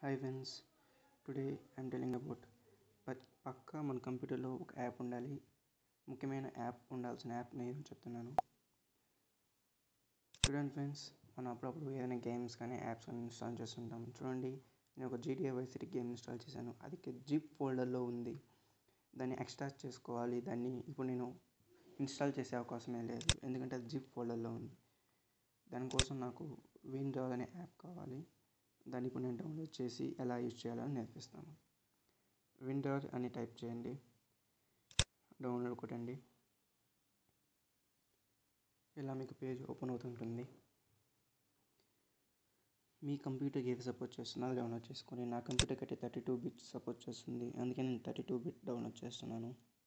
hi friends today I'm telling about పక్కా మన కంప్యూటర్లో ఒక యాప్ ఉండాలి ముఖ్యమైన యాప్ ఉండాల్సిన యాప్ నేను చెప్తున్నాను చూడండి ఫ్రెండ్స్ మనం అప్పుడప్పుడు ఏదైనా గేమ్స్ కానీ యాప్స్ కానీ ఇన్స్టాల్ చేస్తుంటాం చూడండి నేను ఒక GTA vice city game install చేశాను అది జిప్ ఫోల్డర్లో ఉంది దాన్ని ఎక్స్ట్రాక్ట్ చేసుకోవాలి దాన్ని ఇప్పుడు నేను ఇన్స్టాల్ చేసే అవకాశమే లేదు ఎందుకంటే అది జిప్ ఫోల్డర్లో ఉంది దానికోసం నాకు విండో అనే యాప్ కావాలి దాన్ని ఇప్పుడు నేను డౌన్లోడ్ చేసి ఎలా యూజ్ చేయాలో నేర్పిస్తాను విండోర్ అని టైప్ చేయండి డౌన్లోడ్ కొట్టండి ఇలా మీకు పేజ్ ఓపెన్ అవుతుంటుంది మీ కంప్యూటర్కి ఏది సపోర్ట్ చేస్తుందో అది డౌన్లోడ్ చేసుకొని నా కంప్యూటర్కి అయితే థర్టీ టూ బిట్ సపోర్ట్ చేస్తుంది అందుకే నేను థర్టీ టూ బిట్ డౌన్లోడ్ చేస్తున్నాను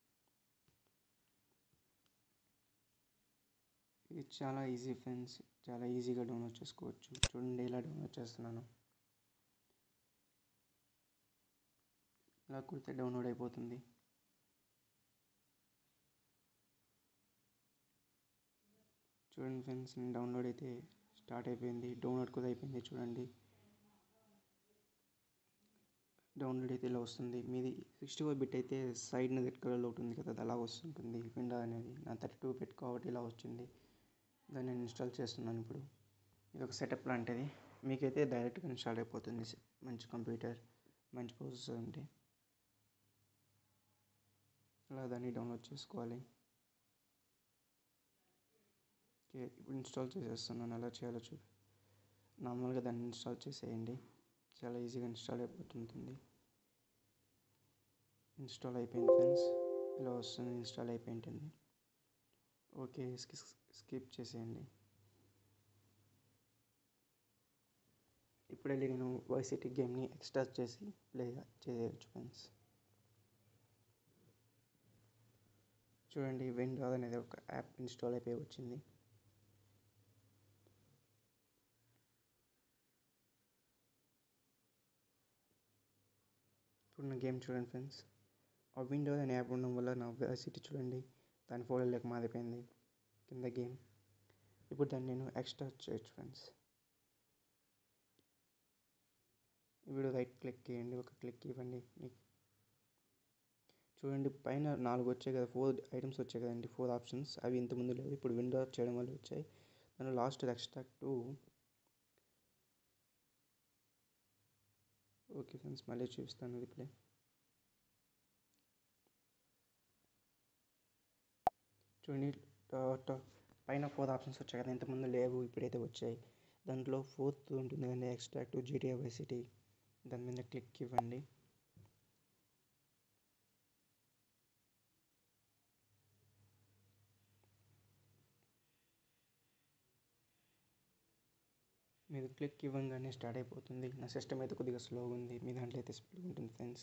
ఇది చాలా ఈజీ ఫ్రెండ్స్ చాలా ఈజీగా డౌన్లోడ్ చేసుకోవచ్చు చూడండి ఇలా డౌన్లోడ్ చేస్తున్నాను ఇలా కుడితే డౌన్లోడ్ అయిపోతుంది చూడండి ఫ్రెండ్స్ నేను డౌన్లోడ్ అయితే స్టార్ట్ అయిపోయింది డౌన్లోడ్ కూడా అయిపోయింది చూడండి డౌన్లోడ్ అయితే ఇలా వస్తుంది మీది సిక్స్టీ ఫోర్ బిట్ అయితే సైడ్న రెడ్ కలర్లో ఉంటుంది కదా అది అలా వస్తుంటుంది విండో అనేది నా థర్టీ టూ బిట్ కాబట్టి ఇలా వచ్చింది దాన్ని నేను ఇన్స్టాల్ చేస్తున్నాను ఇప్పుడు ఇది ఒక సెటప్ లాంటిది మీకైతే డైరెక్ట్గా ఇన్స్టాల్ అయిపోతుంది మంచి కంప్యూటర్ మంచి ప్రాసెసర్ ఉంటే అలా దాన్ని డౌన్లోడ్ చేసుకోవాలి ఓకే ఇప్పుడు ఇన్స్టాల్ చేసేస్తున్నాను ఎలా చేయాలో చూ నార్మల్గా దాన్ని ఇన్స్టాల్ చేసేయండి చాలా ఈజీగా ఇన్స్టాల్ అయిపోతుంటుంది ఇన్స్టాల్ అయిపోయింది ఫ్రెండ్స్ ఇలా వస్తుంది ఇన్స్టాల్ అయిపోయింటుంది ఓకే స్కిప్ చేసేయండి ఇప్పుడు వెళ్ళి నేను వైసిటీ గేమ్ని ఎక్స్ట్రాక్ట్ చేసి ప్లే చేయవచ్చు ఫ్రెండ్స్ చూడండి విండో అనేది ఒక యాప్ ఇన్స్టాల్ అయిపోయి వచ్చింది ఇప్పుడు నా గేమ్ చూడండి ఫ్రెండ్స్ ఆ విండో అనే యాప్ ఉండడం వల్ల నా వైసిటీ చూడండి దాని ఫోల్డర్లోకి మారిపోయింది కింద గేమ్ ఇప్పుడు దాన్ని నేను ఎక్స్ట్రాక్ట్ చేయొచ్చు ఫ్రెండ్స్ ఇప్పుడు రైట్ క్లిక్ చేయండి ఒక క్లిక్ ఇవ్వండి మీకు చూడండి పైన నాలుగు వచ్చాయి కదా ఫోర్ ఐటమ్స్ వచ్చాయి కదండి ఫోర్ ఆప్షన్స్ అవి ఇంతకుముందు లేవు ఇప్పుడు విండో చేయడం వల్ల వచ్చాయి దాని లాస్ట్ ఎక్స్ట్రాక్ట్ ఓకే ఫ్రెండ్స్ మళ్ళీ చూపిస్తాను రిప్లై చూడండి పైన ఫోర్ ఆప్షన్స్ వచ్చాయి కదా ఇంతకుముందు లేవు ఇప్పుడైతే వచ్చాయి దాంట్లో ఫోర్త్ ఉంటుంది కదండి ఎక్స్ట్రాక్ట్ జీటీఏ వైసిటీ దాని మీద క్లిక్ ఇవ్వండి మీరు క్లిక్ ఇవ్వగానే స్టార్ట్ అయిపోతుంది నా సిస్టమ్ అయితే కొద్దిగా స్లోగా ఉంది మీ దాంట్లో అయితే స్పీడ్ ఉంటుంది ఫ్రెండ్స్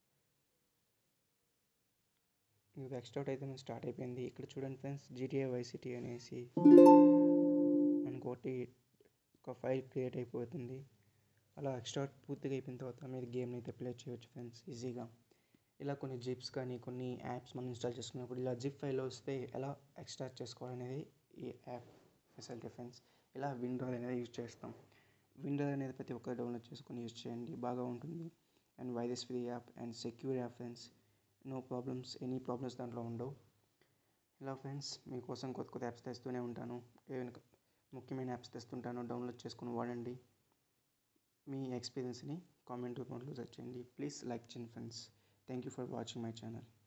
మీకు ఎక్స్ట్రాట్ అయితే స్టార్ట్ అయిపోయింది ఇక్కడ చూడండి ఫ్రెండ్స్ జీటీఏ వైసిటీ అనేసి మనకు ఒకటి ఒక ఫైల్ క్రియేట్ అయిపోతుంది అలా ఎక్స్ట్రాట్ పూర్తిగా అయిపోయిన తర్వాత మీరు గేమ్ని అయితే ప్లే చేయవచ్చు ఫ్రెండ్స్ ఈజీగా ఇలా కొన్ని జిప్స్ కానీ కొన్ని యాప్స్ మనం ఇన్స్టాల్ చేసుకున్నప్పుడు ఇలా జిప్ ఫైల్ వస్తే ఎలా ఎక్స్ట్రాక్ట్ చేసుకోవాలనేది ఈ యాప్ ఫెసిలిటీ ఫ్రెండ్స్ ఇలా విండో అనేది యూజ్ చేస్తాం విండో అనేది ప్రతి ఒక్కరు డౌన్లోడ్ చేసుకొని యూజ్ చేయండి బాగా ఉంటుంది and virus free app and secure app friends no problems any problems దాంట్లో ఉండవు ఇలా ఫ్రెండ్స్ మీకోసం కొత్త కొత్త యాప్స్ తెస్తూనే ఉంటాను ఏమైనా ముఖ్యమైన యాప్స్ తెస్తుంటాను డౌన్లోడ్ చేసుకుని వాడండి మీ ఎక్స్పీరియన్స్ని కామెంట్ రూపంలో చేయండి ప్లీజ్ లైక్ చేయండి friends thank you for watching my channel